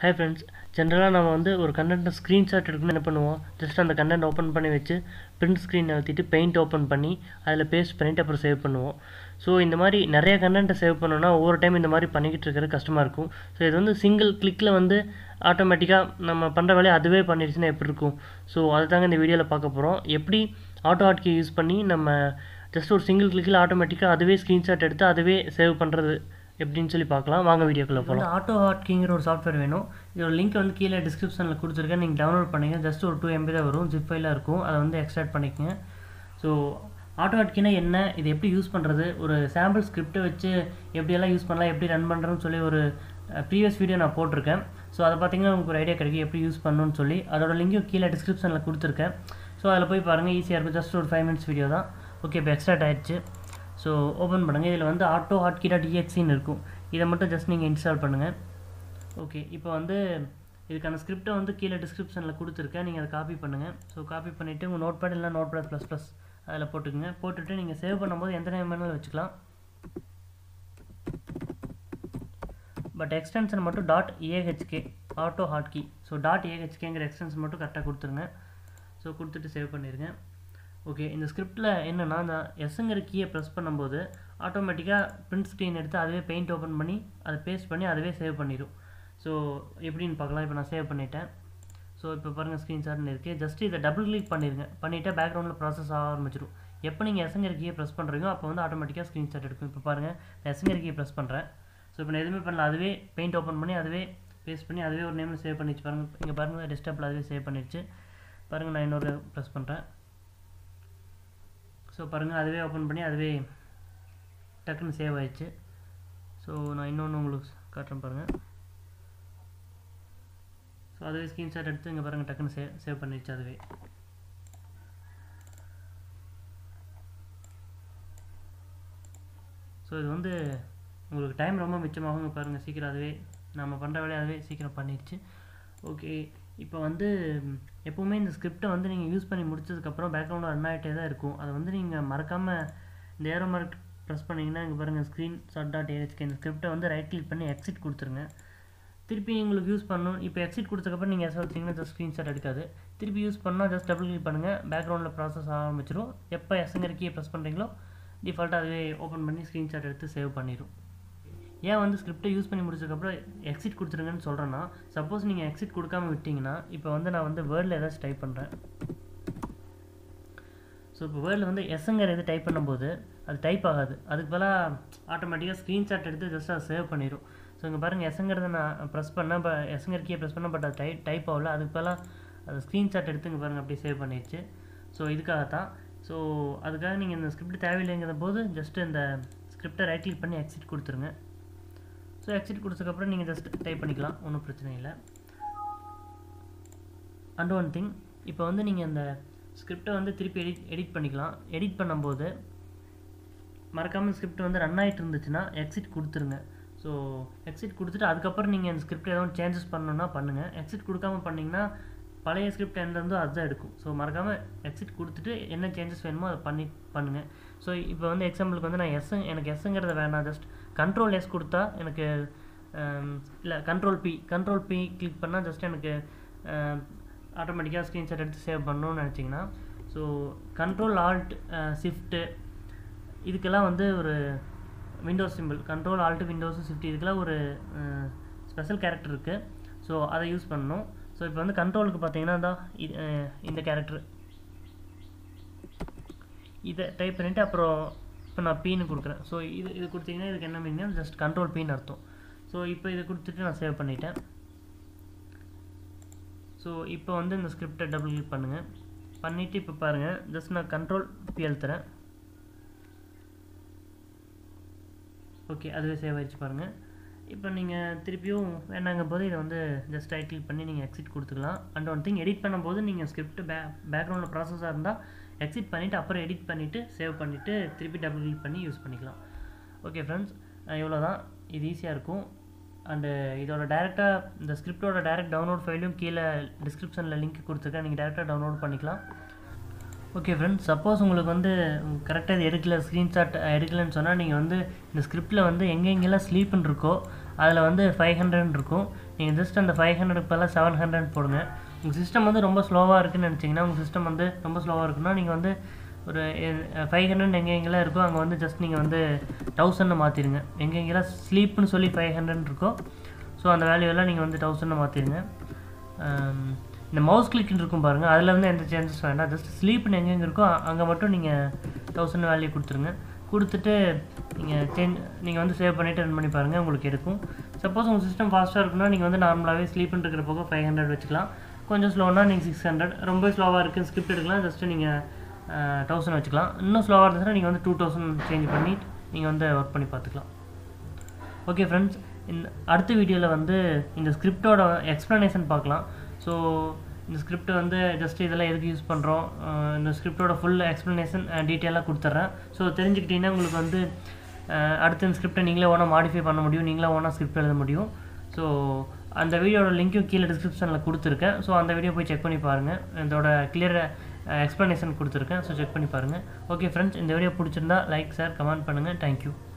hi friends ஜென்ரலாக நம்ம வந்து ஒரு கண்டென்ட்டை ஸ்க்ரீன்ஷாட் எடுக்கணும் என்ன பண்ணுவோம் ஜஸ்ட் அந்த கண்டென்ட் ஓப்பன் பண்ணி வச்சு பிரிண்ட் ஸ்க்ரீன் அழுத்திட்டு பெயிண்ட் ஓப்பன் பண்ணி அதில் பேஸ்ட் பண்ணிவிட்டு அப்புறம் சேவ் பண்ணுவோம் ஸோ இந்த மாதிரி நிறைய கண்டென்ட்டை சேவ் பண்ணோன்னா ஒவ்வொரு டைம் இந்த மாதிரி பண்ணிக்கிட்டு இருக்கிறது கஷ்டமாக இருக்கும் ஸோ இது வந்து சிங்கிள் கிளிக்கில் வந்து ஆட்டோமேட்டிக்காக நம்ம பண்ணுற வேலையை அதுவே பண்ணிடுச்சுன்னா எப்படி இருக்கும் ஸோ அதை தாங்க இந்த வீடியோவில் பார்க்க போகிறோம் எப்படி ஆட்டோ ஹாட்கி யூஸ் பண்ணி நம்ம ஜஸ்ட் ஒரு சிங்கிள் கிளிக்கில் ஆட்டோமேட்டிக்காக அதுவே ஸ்க்ரீன்ஷாட் எடுத்து அதுவே சேவ் பண்ணுறது எப்படின்னு சொல்லி பார்க்கலாம் வாங்க வீடியோக்குள்ளே போகலாம் ஆட்டோ ஹாட்கிங்கிற ஒரு சாஃப்ட்வேர் வேணும் இதோட லிங்க் வந்து கீழே டிஸ்கிரிப்ஷனில் கொடுத்துருக்கேன் நீங்கள் டவுன்லோட் பண்ணிங்க ஜஸ்ட் ஒரு டூ எம்பி தான் வரும் ஜிப் ஃபைலாக இருக்கும் அதை வந்து எக்ஸ்ட்ராக்ட் பண்ணிக்கங்க ஸோ ஆட்டோ ஹாட்கினா என்ன இது எப்படி யூஸ் பண்ணுறது ஒரு சாம்பிள் ஸ்கிரிப்டை வச்சு எப்படியெல்லாம் யூஸ் பண்ணலாம் எப்படி ரன் பண்ணுறதுன்னு சொல்லி ஒரு ப்ரீவியஸ் வீடியோ நான் போட்டிருக்கேன் ஸோ அதை பார்த்தீங்கன்னா உங்களுக்கு ஒரு ஐடியா கிடைக்கும் எப்படி யூஸ் பண்ணணும்னு சொல்லி அதோட லிங்க்கும் கீழே டிஸ்கிரிப்ஷனில் கொடுத்துருக்கேன் ஸோ அதில் போய் பாருங்கள் ஈஸியாக இருக்கும் ஜஸ்ட் ஒரு ஃபைவ் மினிட்ஸ் வீடியோ தான் ஓகே இப்போ எக்ஸ்ட்ராக்ட் ஆயிடுச்சு ஸோ ஓப்பன் பண்ணுங்கள் இதில் வந்து ஆட்டோ ஹாட்கி டாட் இஎக்ஸின்னு இருக்கும் இதை மட்டும் ஜஸ்ட் நீங்கள் இன்ஸ்டால் பண்ணுங்கள் ஓகே இப்போ வந்து இதுக்கான ஸ்கிரிப்டை வந்து கீழே டிஸ்கிரிப்ஷனில் கொடுத்துருக்கேன் நீங்கள் அதை காப்பி பண்ணுங்கள் ஸோ காப்பி பண்ணிவிட்டு உங்கள் நோட் பேட் இல்லை நோட் பேட் ப்ளஸ் ப்ளஸ் அதில் போட்டுக்கோங்க போட்டுட்டு நீங்கள் சேவ் பண்ணும்போது எந்த நேம் வேணாலும் வச்சுக்கலாம் பட் எக்ஸ்டென்ஷன் மட்டும் dot AHK AutoHotkey so dot ஏஹெச்கேங்கிற எக்ஸ்டென்ஷன் மட்டும் கரெக்டாக கொடுத்துருங்க ஸோ கொடுத்துட்டு சேவ் பண்ணிடுங்க ஓகே இந்த ஸ்கிரிப்டில் என்னென்னா இந்த எஸ்ங்கிற கீயை ப்ரெஸ் பண்ணும்போது ஆட்டோமேட்டிக்காக பிரிண்ட் ஸ்க்ரீன் எடுத்து அதுவே பெயிண்ட் ஓப்பன் பண்ணி அதை பேஸ்ட் பண்ணி அதுவே சேவ் பண்ணிடும் ஸோ எப்படின்னு பார்க்கலாம் இப்போ நான் சேவ் பண்ணிட்டேன் ஸோ இப்போ பாருங்கள் ஸ்க்ரீன்ஷாட்னு இருக்குது ஜஸ்ட் இதை டபுள் கிளிக் பண்ணிடுங்க பண்ணிவிட்டு பேக்ரவுண்டில் ப்ராசஸ் ஆக ஆரம்பிச்சிடும் எப்போ நீங்கள் எஸ்ங்கிற கீயை ப்ரெஸ் பண்ணுறீங்களோ அப்போ வந்து ஆட்டோமேட்டிக்காக ஸ்க்ரீன்ஷாட் எடுக்கும் இப்போ பாருங்கள் நான் எஸ்ங்கிற கீயை ப்ரெஸ் பண்ணுறேன் ஸோ இப்போ நான் எதுவுமே பண்ணல அதுவே பெயிண்ட் ஓப்பன் பண்ணி அதுவே பேஸ்ட் பண்ணி அதுவே ஒரு நேமில் சேவ் பண்ணிச்சு பாருங்கள் இங்கே பாருங்கள் டெஸ்க்டாப்பில் அதுவே சேவ் பண்ணிடுச்சு பாருங்கள் நான் இன்னொரு ப்ரெஸ் பண்ணுறேன் ஸோ பாருங்கள் அதுவே ஓப்பன் பண்ணி அதுவே டக்குன்னு சேவ் ஆயிடுச்சு ஸோ நான் இன்னொன்று உங்களுக்கு காட்டுறேன் பாருங்கள் ஸோ அதுவே ஸ்க்ரீன்ஷாட் எடுத்து இங்கே பாருங்கள் டக்குன்னு சேவ் சேவ் பண்ணிடுச்சு அதுவே ஸோ இது வந்து உங்களுக்கு டைம் ரொம்ப மிச்சமாகும் பாருங்கள் சீக்கிரம் அதுவே நம்ம பண்ணுற வேலையை அதுவே சீக்கிரம் பண்ணிடுச்சு ஓகே இப்போ வந்து எப்போவுமே இந்த ஸ்கிரிப்டை வந்து நீங்கள் யூஸ் பண்ணி முடிச்சதுக்கப்புறம் பேக்ரவுண்டில் ரன் ஆகிட்டே தான் இருக்கும் அதை வந்து நீங்கள் மறக்காமல் இந்த ஏரோ மார்க் ப்ரெஸ் பண்ணிங்கன்னா இங்கே பாருங்கள் ஸ்க்ரீன் ஷாட் டாட் ஏஹெச்கே இந்த ஸ்கிரிப்டை வந்து ரைட் கிளிக் பண்ணி எக்ஸிட் கொடுத்துருங்க திருப்பி உங்களுக்கு யூஸ் பண்ணணும் இப்போ எக்ஸிட் கொடுத்ததுக்கப்புறம் நீங்கள் எஸ் வச்சிங்கன்னா ஜஸ்ட் ஸ்க்ரீன்ஷாட் எடுக்காது திருப்பி யூஸ் பண்ணால் ஜஸ்ட் டபுள் கிளிக் பண்ணுங்கள் பேக்ரவுண்டில் ப்ராசஸ் ஆரம்பிச்சிடும் எப்போ எஸ்ங்கிற கீயை ப்ரெஸ் பண்ணுறீங்களோ டிஃபால்ட்டாக அதுவே ஓப்பன் பண்ணி ஸ்க்ரீன்ஷாட் எடுத்து சேவ் பண்ணிடும் ஏன் வந்து ஸ்கிரிப்டை யூஸ் பண்ணி முடிச்சதுக்கப்புறம் எக்ஸிட் கொடுத்துருங்கன்னு சொல்கிறேன்னா சப்போஸ் நீங்கள் எக்ஸிட் கொடுக்காம விட்டிங்கன்னா இப்போ வந்து நான் வந்து வேர்டில் ஏதாச்சும் டைப் பண்ணுறேன் ஸோ இப்போ வேர்டில் வந்து எஸ்ங்கிற இது டைப் பண்ணும்போது அது டைப் ஆகாது அதுக்கு பதிலாக ஆட்டோமேட்டிக்காக ஸ்க்ரீன்ஷாட் எடுத்து ஜஸ்ட் அதை சேவ் பண்ணிடும் ஸோ இங்கே பாருங்கள் எஸ்ங்கிறத நான் ப்ரெஸ் பண்ணேன் இப்போ எஸ்ங்கிற கீயை ப்ரெஸ் பண்ணேன் பட் அது டைப் டைப் ஆகல அதுக்கு பதிலாக அது ஸ்க்ரீன்ஷாட் எடுத்து இங்கே பாருங்கள் அப்படியே சேவ் பண்ணிடுச்சு ஸோ இதுக்காக தான் ஸோ அதுக்காக நீங்கள் இந்த ஸ்கிரிப்ட் தேவையில்லைங்கிற போது ஜஸ்ட்டு இந்த ஸ்கிரிப்டை ரைட் கிளிக் பண்ணி எக்ஸிட் கொடுத்துருங்க ஸோ எக்ஸிட் கொடுத்ததுக்கப்புறம் நீங்கள் ஜஸ்ட் டைப் பண்ணிக்கலாம் ஒன்றும் பிரச்சனை இல்லை அண்ட் ஒன் திங் இப்போ வந்து நீங்கள் அந்த ஸ்கிரிப்டை வந்து திருப்பி எடிட் எடிட் பண்ணிக்கலாம் எடிட் பண்ணும்போது மறக்காமல் ஸ்கிரிப்ட் வந்து ரன் ஆகிட்டு இருந்துச்சுன்னா எக்ஸிட் கொடுத்துருங்க ஸோ எக்ஸிட் கொடுத்துட்டு அதுக்கப்புறம் நீங்கள் அந்த ஸ்கிரிப்ட் எதாவது சேஞ்சஸ் பண்ணணுன்னா பண்ணுங்கள் எக்ஸிட் கொடுக்காம பண்ணிங்கன்னா பழைய ஸ்கிரிப்ட் எந்த இருந்தோ அதுதான் எடுக்கும் ஸோ மறக்காமல் எக்ஸிட் கொடுத்துட்டு என்ன சேஞ்சஸ் வேணுமோ அதை பண்ணி பண்ணுங்கள் ஸோ இப்போ வந்து எக்ஸாம்பிளுக்கு வந்து நான் எஸ் எனக்கு எஸ்ங்கிறத வேணாம் ஜஸ்ட் கண்ட்ரோல் எஸ் கொடுத்தா எனக்கு இல்லை control P control P click பண்ணால் ஜஸ்ட் எனக்கு ஆட்டோமேட்டிக்காக ஸ்க்ரீன்ஷாட் எடுத்து சேவ் பண்ணணும்னு நினச்சிங்கன்னா ஸோ கண்ட்ரோல் ஆல்ட் ஷிஃப்ட்டு இதுக்கெல்லாம் வந்து ஒரு Windows simple control alt Windows shift இதுக்கெல்லாம் ஒரு ஸ்பெஷல் கேரக்டர் இருக்குது ஸோ அதை யூஸ் பண்ணணும் ஸோ இப்போ வந்து கண்ட்ரோலுக்கு பார்த்தீங்கன்னா தான் இந்த கேரக்டர் இதை டைப் பண்ணிவிட்டு அப்புறம் இப்போ நான் பீனு கொடுக்குறேன் ஸோ இது இது கொடுத்தீங்கன்னா இதுக்கு என்ன மீனிங் ஜஸ்ட் கண்ட்ரோல் பீன்னு அர்த்தம் ஸோ இப்போ இதை கொடுத்துட்டு நான் சேவ் பண்ணிட்டேன் ஸோ இப்போ வந்து இந்த ஸ்கிரிப்டை டபுள் கிளிக் பண்ணுங்கள் பண்ணிவிட்டு இப்போ பாருங்கள் ஜஸ்ட் நான் கண்ட்ரோல் பி எழுத்துறேன் ஓகே அதுவே சேவ் ஆகிடுச்சு பாருங்கள் இப்போ நீங்கள் திருப்பியும் வேணாங்கும் போது இதை வந்து ஜஸ்ட் ரைட் கிளிக் பண்ணி நீங்கள் எக்ஸிட் கொடுத்துக்கலாம் அண்ட் ஒன் திங் எடிட் பண்ணும்போது நீங்கள் ஸ்கிரிப்ட் பே பேக்ரவுண்டில் ப்ராசஸாக இருந்தால் எக்ஸிட் பண்ணிவிட்டு அப்புறம் எடிட் பண்ணிவிட்டு சேவ் பண்ணிவிட்டு திருப்பி டபுள் கிளிக் பண்ணி யூஸ் பண்ணிக்கலாம் ஓகே ஃப்ரெண்ட்ஸ் இவ்வளோ தான் இது ஈஸியாக இருக்கும் அண்டு இதோட டேரெக்டாக இந்த ஸ்கிரிப்டோட டேரெக்ட் டவுன்லோட் ஃபைலும் கீழே டிஸ்கிரிப்ஷனில் லிங்க் கொடுத்துருக்கேன் நீங்கள் டேரெக்டாக டவுன்லோட் பண்ணிக்கலாம் ஓகே ஃப்ரெண்ட்ஸ் சப்போஸ் உங்களுக்கு வந்து கரெக்டாக இது எடுக்கல ஸ்க்ரீன்ஷாட் எடுக்கலன்னு சொன்னால் நீங்கள் வந்து இந்த ஸ்கிரிப்டில் வந்து எங்கெங்கெல்லாம் ஸ்லீப்னு இருக்கோ அதில் வந்து ஃபைவ் ஹண்ட்ரட் இருக்கும் நீங்கள் ஜஸ்ட் அந்த ஃபைவ் ஹண்ட்ரட் பதிலாக செவன் ஹண்ட்ரட் போடுங்க உங்கள் சிஸ்டம் வந்து ரொம்ப ஸ்லோவாக இருக்குன்னு நினச்சிங்கன்னா உங்கள் சிஸ்டம் வந்து ரொம்ப ஸ்லோவாக இருக்குன்னா நீங்கள் வந்து ஒரு ஃபைவ் ஹண்ட்ரட் எங்கே எங்கெல்லாம் இருக்கோ அங்கே வந்து ஜஸ்ட் நீங்கள் வந்து தௌசண்ட் மாற்றிடுங்க எங்கே எங்கெல்லாம் ஸ்லீப்னு சொல்லி ஃபைவ் ஹண்ட்ரட் இருக்கோ ஸோ அந்த வேல்யூ எல்லாம் நீங்கள் வந்து தௌசண்ட் மாற்றிடுங்க இந்த மவுஸ் கிளிக்னு இருக்கும் பாருங்கள் அதில் வந்து எந்த சேஞ்சஸ் வேண்டாம் ஜஸ்ட் ஸ்லீப்னு எங்கெங்கே இருக்கோ அங்கே மட்டும் நீங்கள் தௌசண்ட் வேல்யூ கொடுத்துருங்க கொடுத்துட்டு நீங்கள் சேஞ்ச் நீங்கள் வந்து சேவ் பண்ணிவிட்டு ரன் பண்ணி பாருங்கள் உங்களுக்கு இருக்கும் சப்போஸ் உங்கள் சிஸ்டம் ஃபாஸ்ட்டாக இருக்குன்னா நீங்கள் வந்து நார்மலாகவே ஸ்லீப்னு இருக்கிற போக ஃபைவ் ஹண்ட்ரட் வச்சுக்கலாம் கொஞ்சம் ஸ்லோனா நீங்கள் சிக்ஸ் ஹண்ட்ரட் ரொம்ப ஸ்லோவாக இருக்குது ஸ்கிரிப்ட் எடுக்கலாம் ஜஸ்ட்டு நீங்கள் தௌசண்ட் வச்சுக்கலாம் இன்னும் ஸ்லோவாக இருந்துச்சுன்னா நீங்கள் வந்து டூ தௌசண்ட் சேஞ்ச் பண்ணி நீங்கள் வந்து ஒர்க் பண்ணி பார்த்துக்கலாம் ஓகே ஃப்ரெண்ட்ஸ் இந்த அடுத்த வீடியோவில் வந்து இந்த ஸ்கிரிப்டோட எக்ஸ்ப்ளனேஷன் பார்க்கலாம் ஸோ இந்த ஸ்கிரிப்ட் வந்து ஜஸ்ட் இதெல்லாம் எதுக்கு யூஸ் பண்ணுறோம் இந்த ஸ்கிரிப்டோட ஃபுல் எக்ஸ்ப்ளனேஷன் டீட்டெயிலாக கொடுத்துட்றேன் ஸோ தெரிஞ்சுக்கிட்டிங்கன்னா உங்களுக்கு வந்து அஹ், அடுத்த இந்த ஸ்கிரிப்டை நீங்களே ஓனாக மாடிஃபை பண்ண முடியும் நீங்களே ஓனாக ஸ்கிரிப்ட் எழுத முடியும் ஸோ அந்த வீடியோட லிங்க்கும் கீழே டிஸ்கிரிப்ஷனில் கொடுத்துருக்கேன் ஸோ அந்த வீடியோ போய் செக் பண்ணி பாருங்கள் இதோட கிளியர் எக்ஸ்ப்ளனேஷன் கொடுத்துருக்கேன் ஸோ செக் பண்ணி பாருங்கள் ஓகே ஃப்ரெண்ட்ஸ் இந்த வீடியோ பிடிச்சிருந்தா லைக் ஷேர் கமெண்ட் பண்ணுங்கள் தேங்க்யூ